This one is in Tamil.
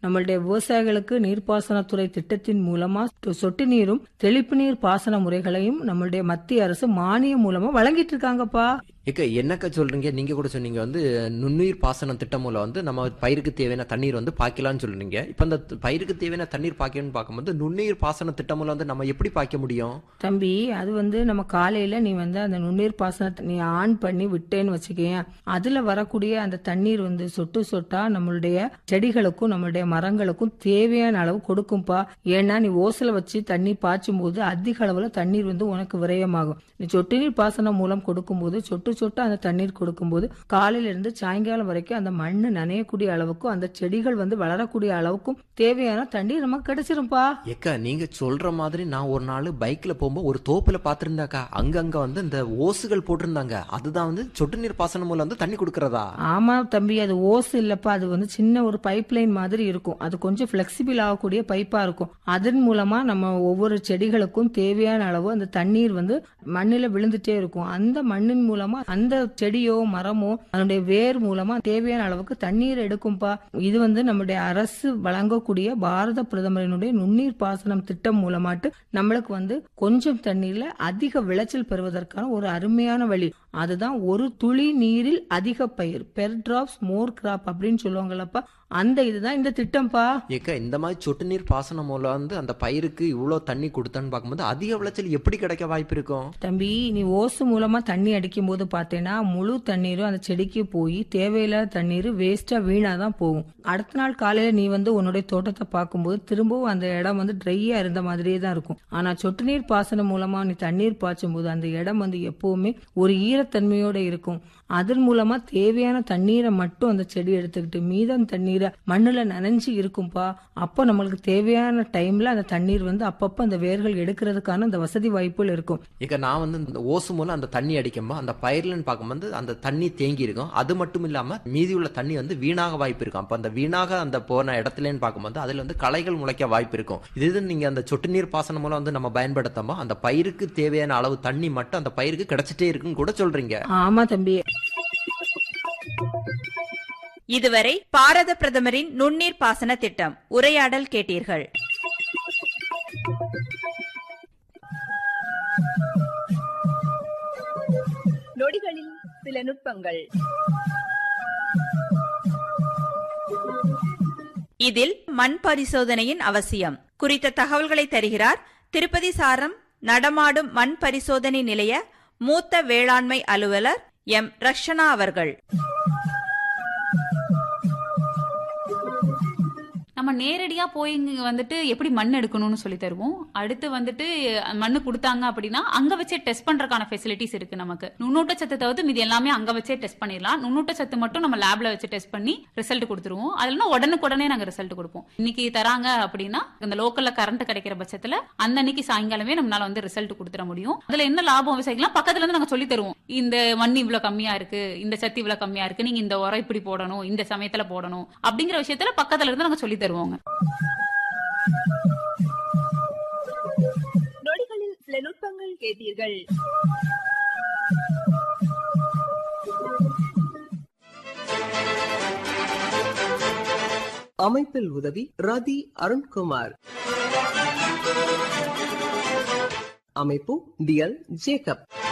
நம்மளுடைய விவசாயிகளுக்கு நீர்ப்பாசனத்துறை திட்டத்தின் மூலமா சொட்டு நீரும் தெளிப்பு நீர் பாசன முறைகளையும் நம்மளுடைய மத்திய அரசு மானியம் மூலமா வழங்கிட்டு இருக்காங்கப்பா ஏக்க என்னக்கா சொல்றீங்க நீங்க கூட சொன்னீங்க வந்து நுண்ணுயிர் பாசன திட்டம் மூலம் வந்து நம்ம பயிருக்கு தேவையான தண்ணீர் வந்து பாய்க்கலாம்னு சொல்றீங்க இப்ப அந்த பயிருக்கு தேவையான தண்ணீர் பாய்க்கணும்னு பார்க்கும்போது நுண்ணுயிர் பாசன திட்டம் மூலம் வந்து நம்ம எப்படி பாய்க்க முடியும் தம்பி அது வந்து நம்ம காலையில நீ வந்து அந்த நுண்ணீர் பாசனத்தை நீ ஆன் பண்ணி விட்டேன்னு வச்சுக்கேன் அதுல வரக்கூடிய அந்த தண்ணீர் வந்து சொட்டு சொட்டா நம்மளுடைய செடிகளுக்கும் நம்மளுடைய மரங்களுக்கும் தேவையான அளவு கொடுக்கும்பா ஏன்னா நீ ஓசல வச்சு தண்ணி பாய்ச்சும் போது அதிக அளவுல தண்ணீர் வந்து உனக்கு விரயமாகும் நீ சொட்டு நீர் பாசனம் மூலம் கொடுக்கும்போது சொட்டு சொட்டு அந்த தண்ணீர் கொடுக்கும்போது காலையில இருந்து சாயங்காலம் வரைக்கும் அந்த மண்ணு நனையக்கூடிய அளவுக்கும் அந்த செடிகள் வந்து வளரக்கூடிய அளவுக்கும் தேவையான தண்ணீர் நமக்கு கிடைச்சிரும்பா ஏக்கா நீங்க சொல்ற மாதிரி நான் ஒரு நாள் பைக்ல போகும்போது ஒரு தோப்புல பாத்திருந்தாக்கா அங்கங்க வந்து இந்த ஓசுகள் போட்டிருந்தாங்க அதுதான் வந்து சொட்டு நீர் பாசனம் மூலம் வந்து தண்ணி கொடுக்கறதா ஆமா தம்பி அது ஓஸ் இல்லப்பா அது வந்து சின்ன ஒரு பைப் லைன் மாதிரி இருக்கும் அது கொஞ்சம் பிளெக்சிபிள் ஆகக்கூடிய பைப்பா இருக்கும் அதன் மூலமா நம்ம ஒவ்வொரு செடிகளுக்கும் தேவையான அளவு அந்த தண்ணீர் வந்து மண்ணில விழுந்துட்டே இருக்கும் அந்த மண்ணின் மூலமா அந்த செடியோ மரமோ அதனுடைய வேர் மூலமா தேவையான அளவுக்கு தண்ணீர் எடுக்கும்பா இது வந்து நம்முடைய அரசு வழங்கக்கூடிய பாரத பிரதமரினுடைய நுண்ணீர் பாசனம் திட்டம் மூலமாட்டு நம்மளுக்கு வந்து கொஞ்சம் தண்ணீர்ல அதிக விளைச்சல் பெறுவதற்கான ஒரு அருமையான வழி அதுதான் ஒரு துளி நீரில் அதிக பயிர் பெர் டிராப்ஸ் மோர் கிராப் அப்படின்னு சொல்லுவாங்கல்லப்பா அந்த இதுதான் இந்த திட்டம்ப்பா ஏக்கா இந்த மாதிரி சொட்டு நீர் பாசனம் மூலம் வந்து அந்த பயிருக்கு இவ்வளவு தண்ணி கொடுத்தேன்னு பார்க்கும்போது அதிக விளைச்சல் எப்படி கிடைக்க வாய்ப்பு இருக்கும் தம்பி நீ ஓசு மூலமா தண்ணி அடிக்கும் போது பார்த்தேன்னா முழு தண்ணீரும் அந்த செடிக்கு போய் தேவையில்லாத தண்ணீர் வேஸ்டா வீணா தான் போகும் அடுத்த நாள் காலையில நீ வந்து உன்னுடைய தோட்டத்தை பார்க்கும்போது திரும்பவும் அந்த இடம் வந்து ட்ரையா இருந்த மாதிரியே தான் இருக்கும் ஆனா சொட்டு நீர் பாசனம் மூலமா நீ தண்ணீர் பாய்ச்சும் போது அந்த இடம் வந்து எப்பவுமே ஒரு ஈரத்தன்மையோட இருக்கும் அதன் மூலமா தேவையான தண்ணீரை மட்டும் அந்த செடி எடுத்துக்கிட்டு மீதம் தண்ணீரை மண்ணுல நனைஞ்சு இருக்கும்பா அப்போ நம்மளுக்கு தேவையான டைம்ல அந்த தண்ணீர் வந்து அப்பப்போ அந்த வேர்கள் எடுக்கிறதுக்கான அந்த வசதி வாய்ப்புகள் இருக்கும் ஏக்கா நான் வந்து இந்த ஓசு மூலம் அந்த தண்ணி அடிக்கும்போது அந்த பயிர்லன்னு பார்க்கும்போது அந்த தண்ணி தேங்கி இருக்கும் அது மட்டும் இல்லாம மீதி உள்ள தண்ணி வந்து வீணாக வாய்ப்பு இருக்கும் அப்ப அந்த வீணாக அந்த போன இடத்துலன்னு பார்க்கும்போது அதுல வந்து களைகள் முளைக்க வாய்ப்பு இருக்கும் இது இது நீங்க அந்த சொட்டு நீர் பாசனம் மூலம் வந்து நம்ம பயன்படுத்தாம அந்த பயிருக்கு தேவையான அளவு தண்ணி மட்டும் அந்த பயிருக்கு கிடைச்சிட்டே இருக்குன்னு கூட சொல்றீங்க ஆமா தம்பி இதுவரை பாரத பிரதமரின் நுண்ணீர் பாசன திட்டம் உரையாடல் கேட்டீர்கள் நொடிகளில் சில நுட்பங்கள் இதில் மண் பரிசோதனையின் அவசியம் குறித்த தகவல்களை தருகிறார் திருப்பதி சாரம் நடமாடும் மண் பரிசோதனை நிலைய மூத்த வேளாண்மை அலுவலர் எம் ரக்ஷனா அவர்கள் நம்ம நேரடியா போய் இங்க வந்துட்டு எப்படி மண் எடுக்கணும்னு சொல்லி தருவோம் அடுத்து வந்துட்டு மண்ணு கொடுத்தாங்க அப்படின்னா அங்க வச்சே டெஸ்ட் பண்றதுக்கான ஃபெசிலிட்டிஸ் இருக்கு நமக்கு நுண்ணூட்ட சத்து தவிர்த்து மீதி எல்லாமே அங்க வச்சே டெஸ்ட் பண்ணிடலாம் நுண்ணூட்ட சத்து மட்டும் நம்ம லேப்ல வச்சு டெஸ்ட் பண்ணி ரிசல்ட் கொடுத்துருவோம் அதுல உடனுக்குடனே நாங்க ரிசல்ட் கொடுப்போம் இன்னைக்கு தராங்க அப்படின்னா இந்த லோக்கல்ல கரண்ட் கிடைக்கிற பட்சத்துல அந்த அன்னைக்கு சாயங்காலமே நம்மளால வந்து ரிசல்ட் கொடுத்துட முடியும் அதுல என்ன லாபம் விவசாயிக்கலாம் பக்கத்துல இருந்து நாங்க சொல்லி தருவோம் இந்த மண் இவ்வளவு கம்மியா இருக்கு இந்த சத்து இவ்வளவு கம்மியா இருக்கு நீங்க இந்த உரம் இப்படி போடணும் இந்த சமயத்துல போடணும் அப்படிங்கிற விஷயத்துல பக்கத்துல இருந்து நாங்க சொல்லி தருவோங்க நொடிகளில் சில நுட்பங்கள் கேட்டீர்கள் அமைப்பில் உதவி ரதி அருண்குமார் அமைப்பு டிஎல் ஜேக்கப்